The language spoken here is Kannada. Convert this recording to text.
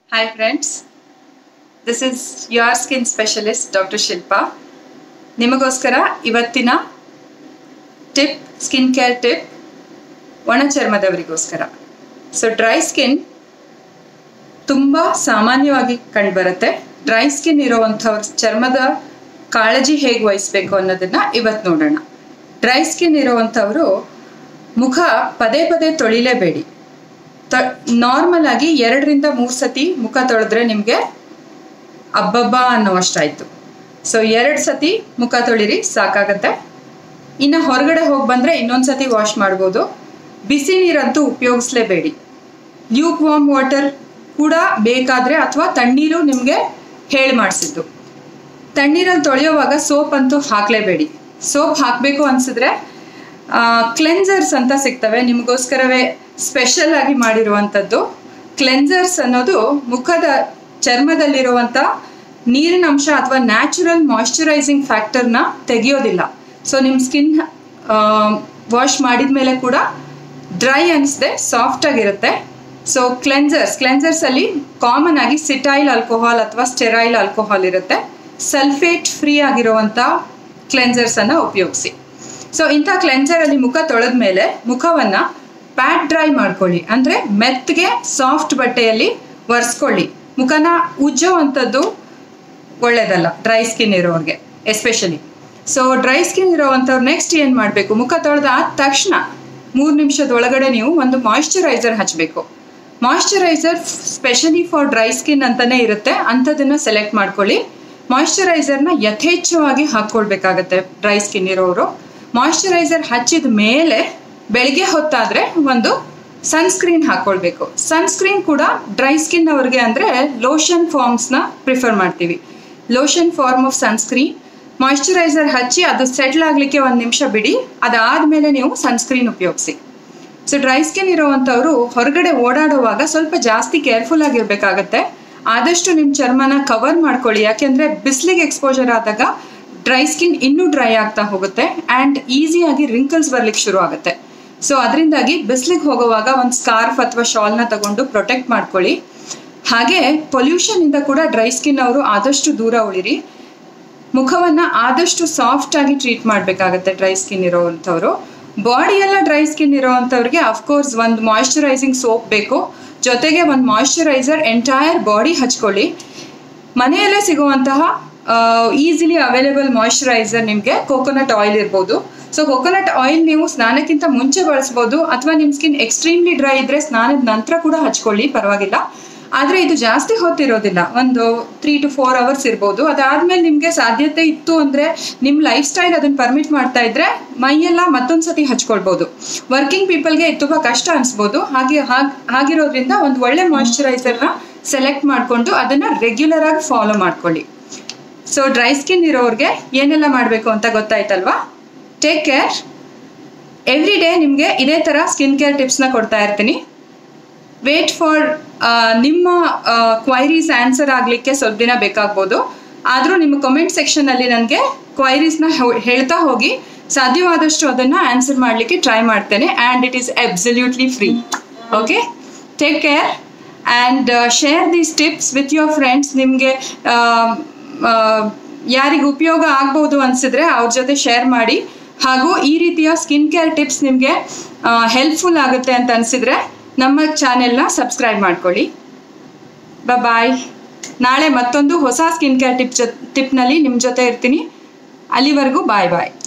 Hi friends, this is your skin specialist Dr. Shilpa. ನಿಮಗೋಸ್ಕರ ಇವತ್ತಿನ ಟಿಪ್ ಸ್ಕಿನ್ ಕೇರ್ ಟಿಪ್ ಒಣ ಚರ್ಮದವರಿಗೋಸ್ಕರ ಸೊ ಡ್ರೈ ಸ್ಕಿನ್ ತುಂಬ ಸಾಮಾನ್ಯವಾಗಿ ಕಂಡುಬರುತ್ತೆ ಡ್ರೈ ಸ್ಕಿನ್ ಇರೋವಂಥವ್ರ ಚರ್ಮದ ಕಾಳಜಿ ಹೇಗೆ ವಹಿಸ್ಬೇಕು ಅನ್ನೋದನ್ನ ಇವತ್ತು ನೋಡೋಣ ಡ್ರೈ ಸ್ಕಿನ್ ಇರೋವಂಥವರು ಮುಖ ಪದೇ ಪದೇ ತೊಳಿಲೇಬೇಡಿ ತ ನಾರ್ಮಲ್ ಆಗಿ ಎರಡರಿಂದ ಮೂರು ಸತಿ ಮುಖ ತೊಳೆದ್ರೆ ನಿಮಗೆ ಅಬ್ಬಬ್ಬ ಅನ್ನೋವಷ್ಟಾಯ್ತು ಸೊ ಎರಡು ಸತಿ ಮುಖ ತೊಳಿರಿ ಸಾಕಾಗತ್ತೆ ಇನ್ನು ಹೊರಗಡೆ ಹೋಗಿ ಬಂದರೆ ಇನ್ನೊಂದು ಸತಿ ವಾಶ್ ಮಾಡ್ಬೋದು ಬಿಸಿ ನೀರಂತೂ ಉಪಯೋಗಿಸ್ಲೇಬೇಡಿ ಲ್ಯೂಕ್ ವಾರ್ಮ್ ವಾಟರ್ ಕೂಡ ಬೇಕಾದರೆ ಅಥವಾ ತಣ್ಣೀರು ನಿಮಗೆ ಹೇಳಿ ಮಾಡಿಸಿದ್ದು ತಣ್ಣೀರಲ್ಲಿ ತೊಳೆಯೋವಾಗ ಸೋಪ್ ಅಂತೂ ಹಾಕಲೇಬೇಡಿ ಸೋಪ್ ಹಾಕಬೇಕು ಅನಿಸಿದ್ರೆ ಕ್ಲೆನ್ಸರ್ಸ್ ಅಂತ ಸಿಗ್ತವೆ ನಿಮಗೋಸ್ಕರವೇ ಸ್ಪೆಷಲ್ ಆಗಿ ಮಾಡಿರುವಂಥದ್ದು ಕ್ಲೆನ್ಸರ್ಸ್ ಅನ್ನೋದು ಮುಖದ ಚರ್ಮದಲ್ಲಿರುವಂಥ ನೀರಿನ ಅಂಶ ಅಥವಾ ನ್ಯಾಚುರಲ್ ಮಾಯ್ಶ್ಚರೈಸಿಂಗ್ ಫ್ಯಾಕ್ಟರ್ನ ತೆಗೆಯೋದಿಲ್ಲ ಸೊ ನಿಮ್ಮ ಸ್ಕಿನ್ ವಾಶ್ ಮಾಡಿದ ಮೇಲೆ ಕೂಡ ಡ್ರೈ ಅನಿಸದೆ ಸಾಫ್ಟ್ ಆಗಿರುತ್ತೆ ಸೊ ಕ್ಲೆನ್ಸರ್ಸ್ ಕ್ಲೆನ್ಸರ್ಸ್ ಅಲ್ಲಿ ಕಾಮನ್ ಆಗಿ ಸಿಟೈಲ್ ಆಲ್ಕೋಹಾಲ್ ಅಥವಾ ಸ್ಟೆರೈಲ್ ಆಲ್ಕೋಹಾಲ್ ಇರುತ್ತೆ ಸಲ್ಫೇಟ್ ಫ್ರೀ ಆಗಿರುವಂಥ ಕ್ಲೆನ್ಸರ್ಸ್ ಅನ್ನ ಉಪಯೋಗಿಸಿ ಸೊ ಇಂಥ ಕ್ಲೆನ್ಸರ್ ಅಲ್ಲಿ ಮುಖ ತೊಳೆದ ಮೇಲೆ ಮುಖವನ್ನ ಪ್ಯಾಟ್ ಡ್ರೈ ಮಾಡ್ಕೊಳ್ಳಿ ಅಂದ್ರೆ ಮೆತ್ತಗೆ ಸಾಫ್ಟ್ ಬಟ್ಟೆಯಲ್ಲಿ ಒರೆಸ್ಕೊಳ್ಳಿ ಮುಖನ ಉಜ್ಜೋವಂಥದ್ದು ಒಳ್ಳೇದಲ್ಲ ಡ್ರೈ ಸ್ಕಿನ್ ಇರೋರಿಗೆ ಎಸ್ಪೆಷಲಿ ಸೊ ಡ್ರೈ ಸ್ಕಿನ್ ಇರೋವಂಥವ್ರು ನೆಕ್ಸ್ಟ್ ಏನು ಮಾಡಬೇಕು ಮುಖ ತೊಳೆದಾದ ತಕ್ಷಣ ಮೂರು ನಿಮಿಷದ ಒಳಗಡೆ ನೀವು ಒಂದು ಮಾಯ್ಶ್ಚರೈಸರ್ ಹಚ್ಚಬೇಕು moisturiser specially for dry skin ಅಂತಾನೆ ಇರುತ್ತೆ ಅಂಥದನ್ನ ಸೆಲೆಕ್ಟ್ ಮಾಡ್ಕೊಳ್ಳಿ ಮಾಯ್ಶ್ಚರೈಸರ್ನ ಯಥೇಚ್ಛವಾಗಿ ಹಾಕ್ಕೊಳ್ಬೇಕಾಗತ್ತೆ ಡ್ರೈ ಸ್ಕಿನ್ ಇರೋರು ಮಾಯ್ಶ್ಚರೈಸರ್ ಹಚ್ಚಿದ ಮೇಲೆ ಬೆಳಿಗ್ಗೆ ಹೊತ್ತಾದ್ರೆ ಒಂದು ಸನ್ಸ್ಕ್ರೀನ್ ಹಾಕೊಳ್ಬೇಕು ಸನ್ಸ್ಕ್ರೀನ್ ಕೂಡ ಡ್ರೈ ಸ್ಕಿನ್ ಅವ್ರಿಗೆ ಅಂದ್ರೆ ಲೋಷನ್ ಫಾರ್ಮ್ಸ್ನ ಪ್ರಿಫರ್ ಮಾಡ್ತೀವಿ lotion form of sunscreen moisturiser ಹಚ್ಚಿ ಅದು ಸೆಟ್ಲ್ ಆಗಲಿಕ್ಕೆ ಒಂದು ನಿಮಿಷ ಬಿಡಿ ಅದಾದ್ಮೇಲೆ ನೀವು ಸನ್ಸ್ಕ್ರೀನ್ ಉಪಯೋಗಿಸಿ ಸೊ ಡ್ರೈ ಸ್ಕಿನ್ ಇರೋವಂಥವ್ರು ಹೊರಗಡೆ ಓಡಾಡುವಾಗ ಸ್ವಲ್ಪ ಜಾಸ್ತಿ ಕೇರ್ಫುಲ್ ಆಗಿರ್ಬೇಕಾಗತ್ತೆ ಆದಷ್ಟು ನಿಮ್ಮ ಚರ್ಮನ ಕವರ್ ಮಾಡ್ಕೊಳ್ಳಿ ಯಾಕೆಂದ್ರೆ ಬಿಸಿಲಿಗೆ ಎಕ್ಸ್ಪೋಜರ್ ಆದಾಗ ಡ್ರೈ ಸ್ಕಿನ್ ಇನ್ನೂ ಡ್ರೈ ಆಗ್ತಾ ಹೋಗುತ್ತೆ ಆ್ಯಂಡ್ ಈಸಿಯಾಗಿ ರಿಂಕಲ್ಸ್ ಬರ್ಲಿಕ್ಕೆ ಶುರು ಆಗುತ್ತೆ ಸೊ ಅದರಿಂದಾಗಿ ಬಿಸಿಲಿಗೆ ಹೋಗುವಾಗ ಒಂದು ಸ್ಕಾರ್ಫ್ ಅಥವಾ ಶಾಲ್ನ ತಗೊಂಡು ಪ್ರೊಟೆಕ್ಟ್ ಮಾಡ್ಕೊಳ್ಳಿ ಹಾಗೆ ಪೊಲ್ಯೂಷನ್ ಇಂದ ಕೂಡ ಡ್ರೈ ಸ್ಕಿನ್ ಅವರು ಆದಷ್ಟು ದೂರ ಉಳಿರಿ ಮುಖವನ್ನ ಆದಷ್ಟು ಸಾಫ್ಟ್ ಆಗಿ ಟ್ರೀಟ್ ಮಾಡಬೇಕಾಗತ್ತೆ ಡ್ರೈ ಸ್ಕಿನ್ ಇರೋವಂಥವ್ರು ಬಾಡಿ ಎಲ್ಲ ಡ್ರೈ ಸ್ಕಿನ್ ಇರೋವಂಥವ್ರಿಗೆ ಅಫ್ಕೋರ್ಸ್ ಒಂದು ಮಾಯ್ಶ್ಚರೈಸಿಂಗ್ ಸೋಪ್ ಬೇಕು ಜೊತೆಗೆ ಒಂದು ಮಾಯ್ಶ್ಚರೈಸರ್ ಎಂಟೈರ್ ಬಾಡಿ ಹಚ್ಕೊಳ್ಳಿ ಮನೆಯಲ್ಲೇ ಸಿಗುವಂತಹ ಈಸಿಲಿ ಅವೈಲೇಬಲ್ ಮಾಯ್ಶ್ಚರೈಸರ್ ನಿಮಗೆ ಕೋಕೋನಟ್ ಆಯಿಲ್ ಇರ್ಬೋದು ಸೊ ಕೋಕೋನಟ್ ಆಯಿಲ್ ನೀವು ಸ್ನಾನಕ್ಕಿಂತ ಮುಂಚೆ ಬಳಸ್ಬೋದು ಅಥವಾ ನಿಮ್ಮ ಸ್ಕಿನ್ ಎಕ್ಸ್ಟ್ರೀಮ್ಲಿ ಡ್ರೈ ಇದ್ರೆ ಸ್ನಾನದ ನಂತರ ಕೂಡ ಹಚ್ಕೊಳ್ಳಿ ಪರವಾಗಿಲ್ಲ ಆದರೆ ಇದು ಜಾಸ್ತಿ ಹೊತ್ತಿರೋದಿಲ್ಲ ಒಂದು ತ್ರೀ ಟು ಫೋರ್ ಅವರ್ಸ್ ಇರ್ಬೋದು ಅದಾದ್ಮೇಲೆ ನಿಮಗೆ ಸಾಧ್ಯತೆ ಇತ್ತು ಅಂದರೆ ನಿಮ್ಮ ಲೈಫ್ ಸ್ಟೈಲ್ ಅದನ್ನು ಪರ್ಮಿಟ್ ಮಾಡ್ತಾ ಇದ್ರೆ ಮೈಯೆಲ್ಲ ಮತ್ತೊಂದು ಸತಿ ಹಚ್ಕೊಳ್ಬೋದು ವರ್ಕಿಂಗ್ ಪೀಪಲ್ಗೆ ಇದು ತುಂಬ ಕಷ್ಟ ಅನಿಸ್ಬೋದು ಹಾಗೆ ಹಾಗಿರೋದ್ರಿಂದ ಒಂದು ಒಳ್ಳೆ ಮಾಯ್ಶ್ಚರೈಸರ್ನ ಸೆಲೆಕ್ಟ್ ಮಾಡಿಕೊಂಡು ಅದನ್ನು ರೆಗ್ಯುಲರ್ ಆಗಿ ಫಾಲೋ ಮಾಡ್ಕೊಳ್ಳಿ ಸೊ ಡ್ರೈ ಸ್ಕಿನ್ ಇರೋರಿಗೆ ಏನೆಲ್ಲ ಮಾಡಬೇಕು ಅಂತ ಗೊತ್ತಾಯ್ತಲ್ವಾ ಟೇಕ್ ಕೇರ್ ಎವ್ರಿ ಡೇ ನಿಮಗೆ ಇದೇ ಥರ ಸ್ಕಿನ್ ಕೇರ್ ಟಿಪ್ಸ್ನ ಕೊಡ್ತಾ ಇರ್ತೀನಿ ವೇಟ್ ಫಾರ್ ನಿಮ್ಮ ಕ್ವೈರೀಸ್ ಆನ್ಸರ್ ಆಗಲಿಕ್ಕೆ ಸ್ವಲ್ಪ ದಿನ ಬೇಕಾಗ್ಬೋದು ಆದರೂ ನಿಮ್ಮ ಕಮೆಂಟ್ ಸೆಕ್ಷನಲ್ಲಿ ನನಗೆ ಕ್ವೈರೀಸ್ನ ಹೇಳ್ತಾ ಹೋಗಿ ಸಾಧ್ಯವಾದಷ್ಟು ಅದನ್ನು ಆನ್ಸರ್ ಮಾಡಲಿಕ್ಕೆ ಟ್ರೈ ಮಾಡ್ತೇನೆ and it is absolutely free okay take care and share these tips with your friends ನಿಮಗೆ ಯಾರಿಗೆ ಉಪಯೋಗ ಆಗ್ಬೋದು ಅನಿಸಿದ್ರೆ ಅವ್ರ ಜೊತೆ ಶೇರ್ ಮಾಡಿ ಹಾಗೂ ಈ ರೀತಿಯ ಸ್ಕಿನ್ ಕೇರ್ ಟಿಪ್ಸ್ ನಿಮಗೆ ಹೆಲ್ಪ್ಫುಲ್ ಆಗುತ್ತೆ ಅಂತ ಅನಿಸಿದ್ರೆ ನಮ್ಮ ಚಾನೆಲ್ನ ಸಬ್ಸ್ಕ್ರೈಬ್ ಮಾಡ್ಕೊಳ್ಳಿ ಬಾಯ್ ನಾಳೆ ಮತ್ತೊಂದು ಹೊಸ ಸ್ಕಿನ್ ಕೇರ್ ಟಿಪ್ ಜೊ ಟಿಪ್ನಲ್ಲಿ ನಿಮ್ಮ ಜೊತೆ ಇರ್ತೀನಿ ಅಲ್ಲಿವರೆಗೂ ಬಾಯ್ ಬಾಯ್